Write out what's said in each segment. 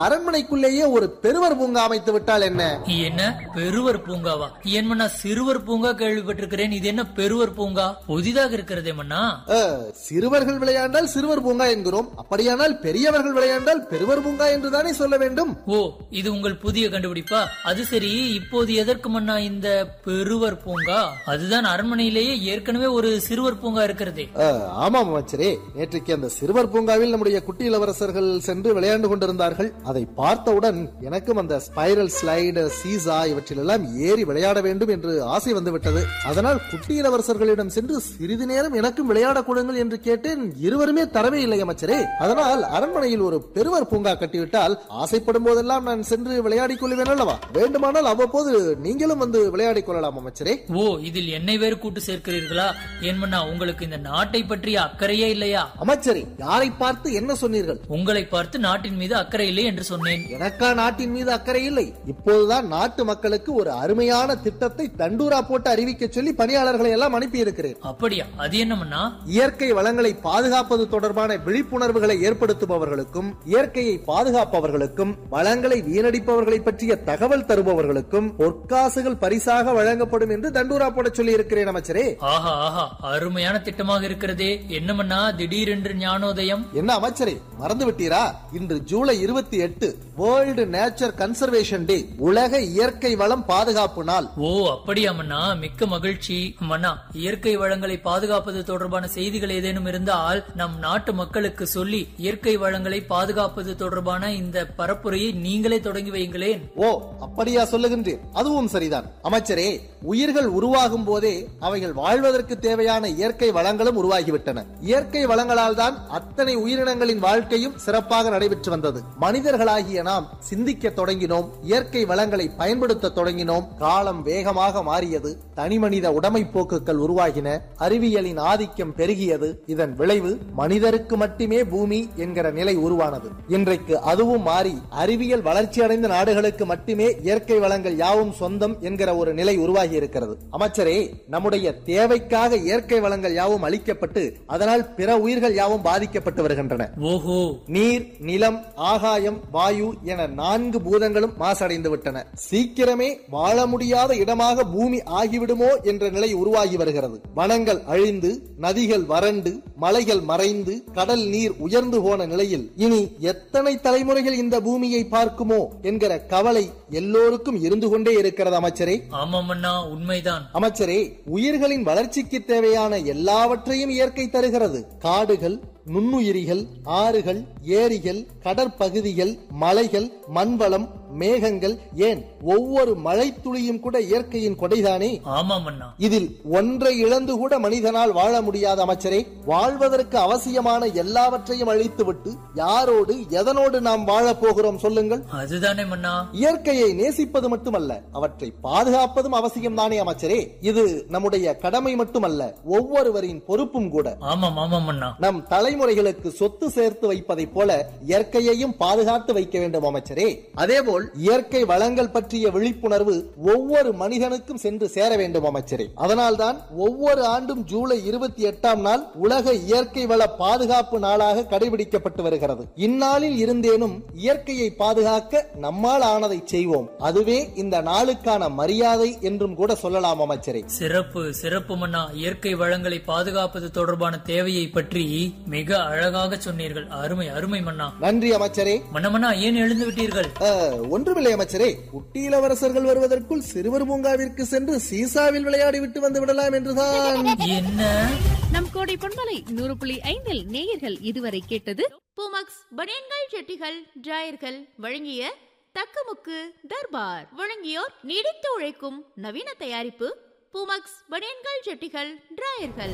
அரண்மனைக்குள்ளேயே ஒரு பெருவர் பூங்கா அமைத்து விட்டால் என்ன என்ன பெருவர் பூங்காவா ஏன் மன்னா சிறுவர் பூங்கா கேள்விப்பட்டிருக்கிறேன் இது என்ன பெருவர் பூங்கா புதிதாக இருக்கிறதே மன்னா அஹ், சிறுவர்கள் விளையாண்டால் சிறுவர் பூங்கா என்கிறோம் அப்படியானால் பெரியவர்கள் விளையாண்டால் பெருவர் பூங்கா என்றுதானே சொல்ல வேண்டும் ஓ இது உங்கள் புதிய கண்டுபிடிப்பா அது சரி இப்போது எதற்கு மன்னா இந்த பெருவர் பூங்கா அதுதான் அரண்மனையிலேயே ஏற்கனவே ஒரு சிறுவர் பூங்கா இருக்கிறதே அஹ், ஆமாம் அமைச்சரே நேற்றைக்கு அந்த சிறுவர் பூங்காவில் நம்முடைய குட்டி இளவரசர்கள் சென்று விளையாண்டு கொண்டிருந்தார்கள் அதை பார்த்தவுடன் எனக்கும் அந்த ஸ்பைரல் ஸ்லைடு சீசா இவற்றிலெல்லாம் ஏறி விளையாட வேண்டும் என்று ஆசை வந்துவிட்டது அதனால் குட்டி இளவரசர்களிடம் சென்று சிறிது நேரம் எனக்கும் விளையாட கொடுங்கள் என்று கேட்டேன் இருவருமே தரவே இல்லை அமைச்சரே அதனால் அரண்மனையில் ஒரு பெருவர் பூங்கா கட்டிவிட்டால் ஆசைப்படும் போதெல்லாம் நான் சென்று விளையாடிக் கொள்வேன் அல்லவா வேண்டுமானால் அவ்வப்போது நீங்களும் வந்து விளையாடிக் கொள்ளலாம் அமைச்சரே ஓ இதில் என்னை வேறு கூட்டு சேர்க்கிறீர்களா ஏன் மன்னா உங்களுக்கு இந்த நாட்டை பற்றிய அக்கறையே இல்லையா அமைச்சரே யாரை பார்த்து என்ன சொன்னீர்கள் உங்களை பார்த்து நாட்டின் மீது அக்கறை இல்லை என்று சொன்னேன் எனக்கா நாட்டின் மீது அக்கறை இல்லை இப்போதுதான் நாட்டு மக்களுக்கு ஒரு அருமையான திட்டத்தை தண்டூரா போட்டு அறிவிக்க சொல்லி பணியாளர்களை எல்லாம் அனுப்பி இருக்கிறேன் அப்படியா அது என்ன மன்னா இயற்கை வளங்களை பாதுகாப்பது தொடர்பான விழிப்புணர்வுகளை ஏற்படுத்துபவர்களுக்கும் இயற்கையை பாதுகாப்பவர்களுக்கும் வளங்களை வீணடிப்பவர்களை பற்றிய தகவல் தருபவர்களுக்கும் பொற்காசுகள் பரிசாக வழங்கப்படும் என்று தண்டூரா போட சொல்லி இருக்கிறேன் அமைச்சரே ஆஹா ஆஹா அருமையான திட்டமாக இருக்கிறதே என்ன மன்னா திடீரென்று ஞானோதயம் என்ன அமைச்சரே மறந்து விட்டீரா இன்று ஜூலை இருபத்தி எட்டு வேர்ல்டு நேச்சர் கன்சர்வேஷன் டே உலக இயற்கை வளம் பாதுகாப்பு நாள் ஓ அப்படியா மன்னா மிக்க மகிழ்ச்சி மன்னா இயற்கை வளங்களை பாதுகாப்பது தொடர்பான செய்திகள் ஏதேனும் இருந்தால் நம் நாட்டு மக்களுக்கு சொல்லி இயற்கை வளங்களை பாதுகாப்பது தொடர்பான இந்த பரப்புரையை நீங்களே தொடங்கி வையுங்களேன் ஓ அப்படியா சொல்லுகின்றேன் அதுவும் சரிதான் அமைச்சரே உயிர்கள் உருவாகும் போதே அவைகள் வாழ்வதற்கு தேவையான இயற்கை வளங்களும் உருவாகிவிட்டன இயற்கை வளங்களால் தான் அத்தனை உயிரினங்களின் வாழ்க்கையும் சிறப்பாக நடைபெற்று வந்தது மனிதர்களாகிய நாம் சிந்திக்க தொடங்கினோம் இயற்கை வளங்களை பயன்படுத்த தொடங்கினோம் காலம் வேகமாக மாறியது தனிமனித உடைமை போக்குகள் உருவாகின அறிவியலின் ஆதிக்கம் பெருகியது இதன் விளைவு மனிதருக்கு மட்டுமே பூமி என்கிற நிலை உருவானது இன்றைக்கு அதுவும் மாறி அறிவியல் வளர்ச்சியடைந்த நாடுகளுக்கு மட்டுமே இயற்கை வளங்கள் யாவும் சொந்தம் என்கிற ஒரு நிலை உருவாகி இருக்கிறது அமைச்சரே நம்முடைய தேவைக்காக இயற்கை வளங்கள் யாவும் அளிக்கப்பட்டு அதனால் பிற உயிர்கள் யாவும் பாதிக்கப்பட்டு வருகின்றன ஓஹோ நீர் நிலம் ஆகாயம் வாயு என நான்கு பூதங்களும் மாசடைந்து விட்டன சீக்கிரமே வாழ முடியாத இடமாக பூமி ஆகிவிடுமோ என்ற நிலை உருவாகி வருகிறது வனங்கள் அழிந்து நதிகள் வறண்டு மலைகள் மறைந்து கடல் நீர் உயர்ந்து போன நிலையில் இனி எத்தனை தலைமுறைகள் இந்த பூமியை பார்க்குமோ என்கிற கவலை எல்லோருக்கும் இருந்து கொண்டே இருக்கிறது அமைச்சரே ஆமாம் மன்னா உண்மைதான் அமைச்சரே உயிர்களின் வளர்ச்சிக்கு தேவையான எல்லாவற்றையும் இயற்கை தருகிறது காடுகள் நுண்ணுயிரிகள் ஆறுகள் ஏரிகள் கடற்பகுதிகள் மலைகள் மண்வளம் மேகங்கள் ஏன் ஒவ்வொரு மழைத்துளியும் கூட இயற்கையின் கொடைதானே ஆமாம் மன்னா இதில் ஒன்றை இழந்து கூட மனிதனால் வாழ முடியாத அமைச்சரே வாழ்வதற்கு அவசியமான எல்லாவற்றையும் அழித்துவிட்டு யாரோடு எதனோடு நாம் வாழப் போகிறோம் சொல்லுங்கள் அதுதானே மன்னா இயற்கையை நேசிப்பது மட்டுமல்ல அவற்றை பாதுகாப்பதும் அவசியம் தானே அமைச்சரே இது நம்முடைய கடமை மட்டுமல்ல ஒவ்வொருவரின் பொறுப்பும் கூட ஆமாம் ஆமாம் மன்னா நம் தலைமுறைகளுக்கு சொத்து சேர்த்து வைப்பதைப் போல இயற்கையையும் பாதுகாத்து வைக்க வேண்டும் அமைச்சரே அதேபோல் இயற்கை வளங்கள் பற்றிய விழிப்புணர்வு ஒவ்வொரு மனிதனுக்கும் சென்று சேர வேண்டும் அமைச்சரே அதனால்தான் ஒவ்வொரு ஆண்டும் ஜூலை இருபத்தி எட்டாம் நாள் உலக இயற்கை வள பாதுகாப்பு நாளாக கடைபிடிக்கப்பட்டு வருகிறது இந்நாளில் இருந்தேனும் இயற்கையை பாதுகாக்க நம்மால் ஆனதை செய்வோம் அதுவே இந்த நாளுக்கான மரியாதை என்றும் கூட சொல்லலாம் அமைச்சரே சிறப்பு சிறப்பு மன்னா இயற்கை வளங்களை பாதுகாப்பது தொடர்பான தேவையை பற்றி மிக அழகாக சொன்னீர்கள் அருமை அருமை மன்னா நன்றி அமைச்சரே மன்னா மன்னா ஏன் எழுந்து விட்டீர்கள் அஹ், ஒன்றுமில்லை அமைச்சரே குட்டி இளவரசர்கள் வருவதற்குள் சிறுவர் பூங்காவிற்கு சென்று சீசாவில் விளையாடி விட்டு வந்து விடலாம் என்றுதான் என்ன நம் கோடை பொன்மலை நூறு புள்ளி ஐந்தில் நேயர்கள் இதுவரை கேட்டது பூமக்ஸ் பனியன்கள் ஜெட்டிகள் டிராயர்கள் வழங்கிய தக்கமுக்கு தர்பார் வழங்கியோர் நீடித்து உழைக்கும் நவீன தயாரிப்பு பூமக்ஸ் பனியன்கள் ஜெட்டிகள் டிராயர்கள்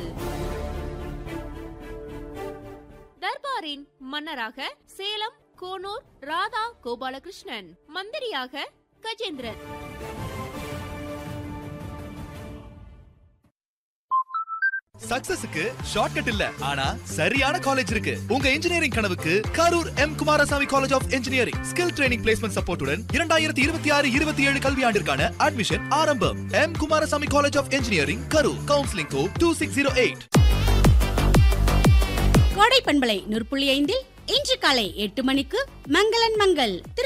தர்பாரின் மன்னராக சேலம் கோனூர் ராதா கோபாலகிருஷ்ணன் மந்திரியாக கஜேந்திரன் சக்சஸுக்கு ஷார்ட்கட் இல்ல ஆனா சரியான காலேஜ் இருக்கு உங்க இன்ஜினியரிங் கனவுக்கு Karur M Kumarasamy college of engineering skill training placement சப்போர்ட்டுடன் இரண்டாயிரத்தி இருபத்தி ஆறு இருபத்தி ஏழு கல்வியாண்டிற்கான அட்மிஷன் ஆரம்பம் M Kumarasamy college of engineering Karur counselling code two six zero eight கோடை பண்பலை நூறு புள்ளி ஐந்தில் இன்று காலை எட்டு மணிக்கு மங்களன் மங்கள் திரு